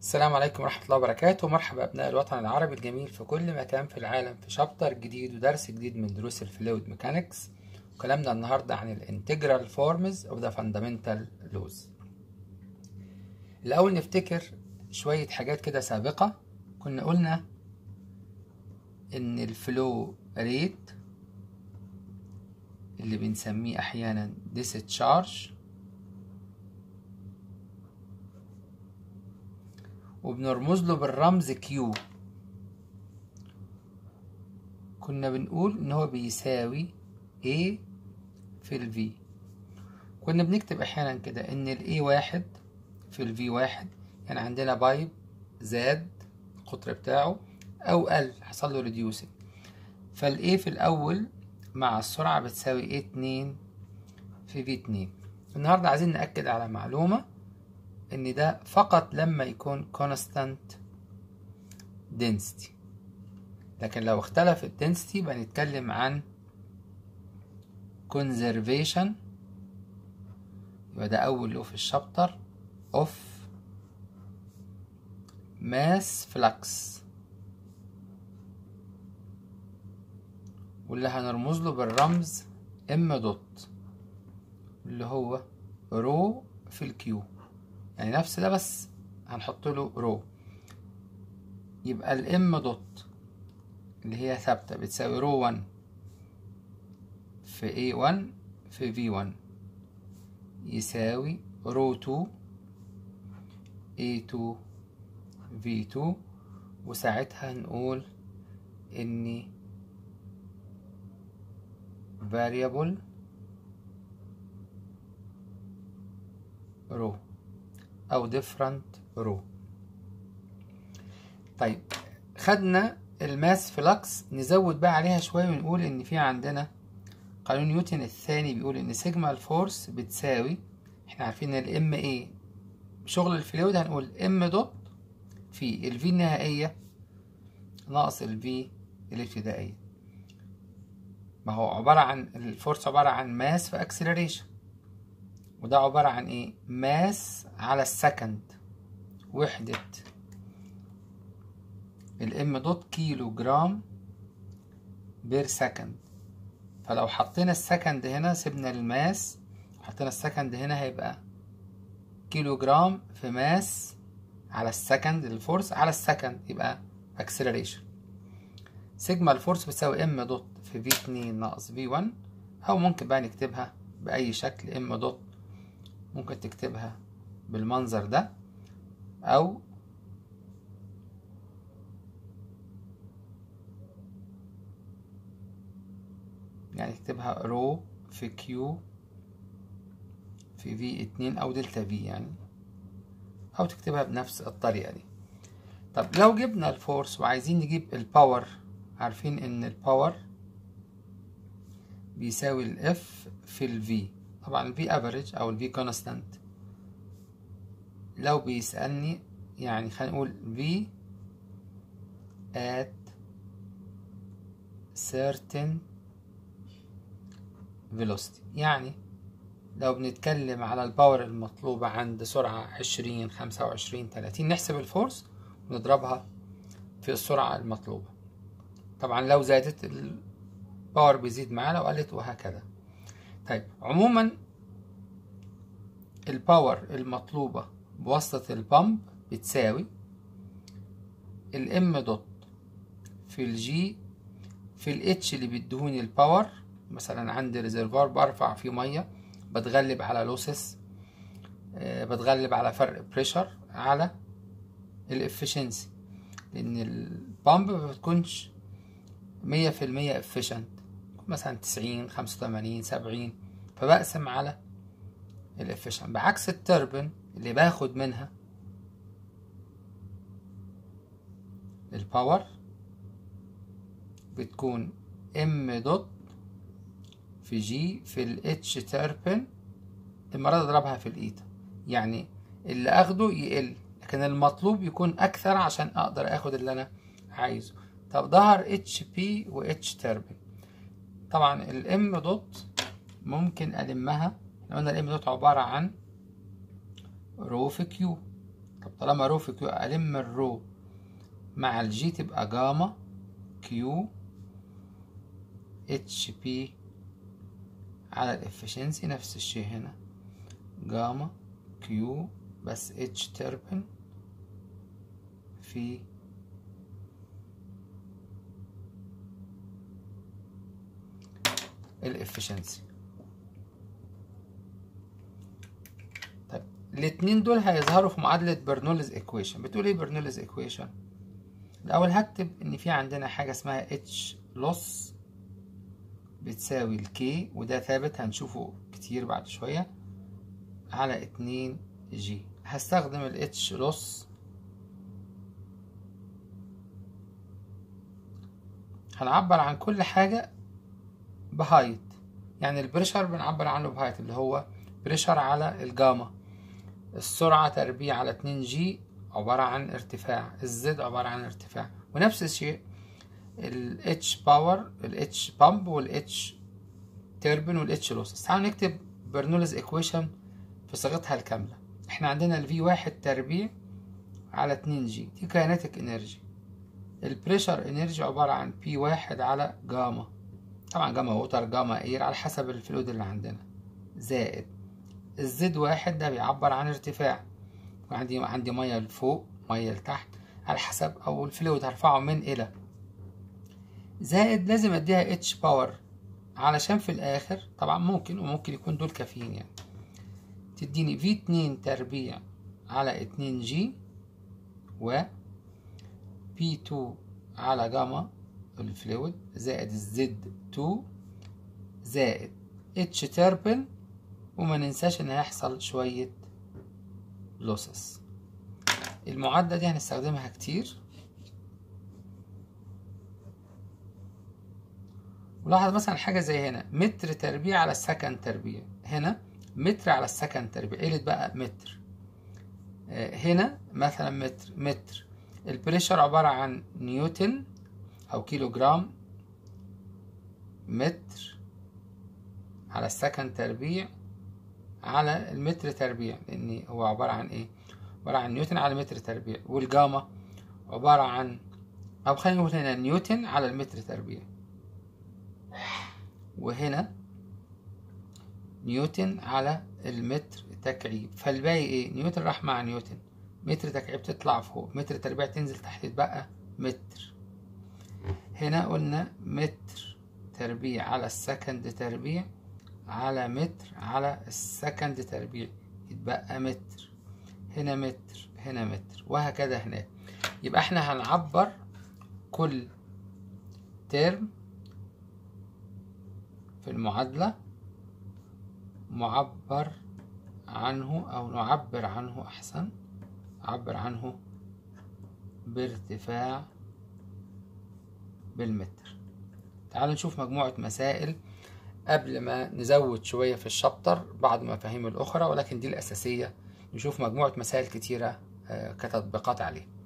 السلام عليكم ورحمة الله وبركاته مرحبا أبناء الوطن العربي الجميل في كل مكان في العالم في شابتر جديد ودرس جديد من دروس الفلويد ميكانكس وكلامنا النهاردة عن الانتجرال فورمز of the fundamental laws الأول نفتكر شوية حاجات كده سابقة كنا قلنا إن الفلو ريت اللي بنسميه أحيانا discharge وبنرمز له بالرمز كيو كنا بنقول ان هو بيساوي A في ال V كنا بنكتب احيانا كده ان ال A واحد في ال V واحد يعني عندنا بايب زاد القطر بتاعه او قل حصل له ريديوسنج فال A في الاول مع السرعة بتساوي A اتنين في V اتنين النهاردة عايزين نأكد على معلومة ان ده فقط لما يكون constant density لكن لو اختلف الدنسيتي يبقى نتكلم عن conservation يبقى ده اول لو في الشابتر of mass flux واللي هنرمز له بالرمز ام دوت اللي هو رو في الكيو يعني نفس ده بس هنحط له رو يبقى الام دوت اللي هي ثابتة بتساوي رو 1 في A 1 في V 1 يساوي رو 2 A 2 V 2 وساعتها نقول إن variable رو او different row طيب خدنا الماس فلكس نزود بقى عليها شوية ونقول ان في عندنا قانون نيوتن الثاني بيقول ان سيجما الفورس بتساوي احنا عارفين ان الام ايه شغل الفلويد هنقول ام دوت في الفي النهائية ناقص الفي الابتدائية ما هو عبارة عن الفورس عبارة عن ماس في اكسلريشن وده عبارة عن ايه ماس على السكند وحدة الام دوت كيلو جرام بير سكند فلو حطينا السكند هنا سيبنا الماس حطينا السكند هنا هيبقى كيلو جرام في ماس على السكند الفورس على السكند يبقى اكسلريشن سيجما الفورس بتساوي ام دوت في في اتنين ناقص في ون او ممكن بقى نكتبها بأي شكل ام دوت ممكن تكتبها بالمنظر ده او يعني اكتبها رو في كيو في في اتنين او دلتا في يعني او تكتبها بنفس الطريقة دي طب لو جبنا الفورس وعايزين نجيب الباور عارفين ان الباور بيساوي الاف في الفي طبعا الفي افريج او الفي كونستانت لو بيسألني يعني خلينا نقول v at certain velocity يعني لو بنتكلم على الباور المطلوبة عند سرعة عشرين خمسة وعشرين تلاتين نحسب الفورس ونضربها في السرعة المطلوبة طبعا لو زادت الباور بيزيد معاه لو قلت وهكذا طيب عموما الباور المطلوبة بواسطة البامب بتساوي الام دوت في الجي في الاتش اللي بيدهوني الباور مثلا عندي ريزرفوار برفع فيه مية بتغلب على لوسس أه بتغلب على فرق بريشر على الافشنسي لان البامب ما بتكونش مية في المية افيشنت مثلا تسعين خمسة وتمانين سبعين فبقسم على الافيشنت بعكس التربن اللي باخد منها الباور بتكون ام دوت في جي في الاتش تربن المرة دي اضربها في الايتا يعني اللي اخده يقل لكن المطلوب يكون اكثر عشان اقدر اخد اللي انا عايزه طب ظهر اتش بي و اتش تربن طبعا الام دوت ممكن المها لو قلنا الام دوت عبارة عن رو في كيو طب طالما رو في كيو ألم الرو مع الجي تبقى جاما كيو اتش بي على الافشنسي نفس الشيء هنا جاما كيو بس اتش تربن في الافشنسي طيب الاتنين دول هيظهروا في معادلة برنولز ايكويشن بتقول ايه برنولز ايكويشن الاول هكتب ان في عندنا حاجة اسمها اتش لوس بتساوي الكي وده ثابت هنشوفه كتير بعد شوية على اتنين جي هستخدم الاتش لوس هنعبر عن كل حاجة بهايت يعني البريشر بنعبر عنه بهايت اللي هو بريشر على الجاما السرعة تربيع على 2 جي عبارة عن ارتفاع الزد عبارة عن ارتفاع ونفس الشيء ال H باور ال H بامب وال H تربن وال H لوسس تعالوا نكتب برنولز ايكويشن في صيغتها الكاملة احنا عندنا ال V واحد تربيع على 2 جي دي كاينتيك انرجي البريشر انرجي عبارة عن بي واحد على جاما طبعا جاما ووتر جاما اير على حسب الفلود اللي عندنا زائد الزد واحد ده بيعبر عن ارتفاع وعندي عندي ميه لفوق ميه لتحت على حسب او الفلويد هرفعه من الى زائد لازم اديها اتش باور علشان في الاخر طبعا ممكن وممكن يكون دول كافيين يعني تديني في اتنين تربيع على اتنين جي و بي تو على جاما الفلويد زائد الزد تو زائد اتش تربل وما ننساش ان هيحصل شوية لوسس المعادلة دي هنستخدمها كتير ولاحظ مثلا حاجة زي هنا متر تربيع على السكند تربيع هنا متر على السكند تربيع قلت بقى متر هنا مثلا متر متر البريشر عبارة عن نيوتن أو كيلو جرام متر على السكند تربيع على المتر تربيع لأن هو عبارة عن إيه؟ عبارة عن نيوتن على متر تربيع والجاما عبارة عن أو خلينا نقول هنا نيوتن على المتر تربيع وهنا نيوتن على المتر تكعيب فالباقي إيه؟ نيوتن راح مع نيوتن متر تكعيب تطلع فوق متر تربيع تنزل تحت يتبقى متر هنا قلنا متر تربيع على السكند تربيع على متر على السكند تربيع يتبقى متر هنا متر هنا متر وهكذا هناك يبقى احنا هنعبر كل ترم في المعادلة معبر عنه أو نعبر عنه أحسن عبر عنه بارتفاع بالمتر تعالوا نشوف مجموعة مسائل قبل ما نزود شوية في الشابتر بعض المفاهيم الأخرى ولكن دي الأساسية نشوف مجموعة مسائل كتيرة كتطبيقات عليه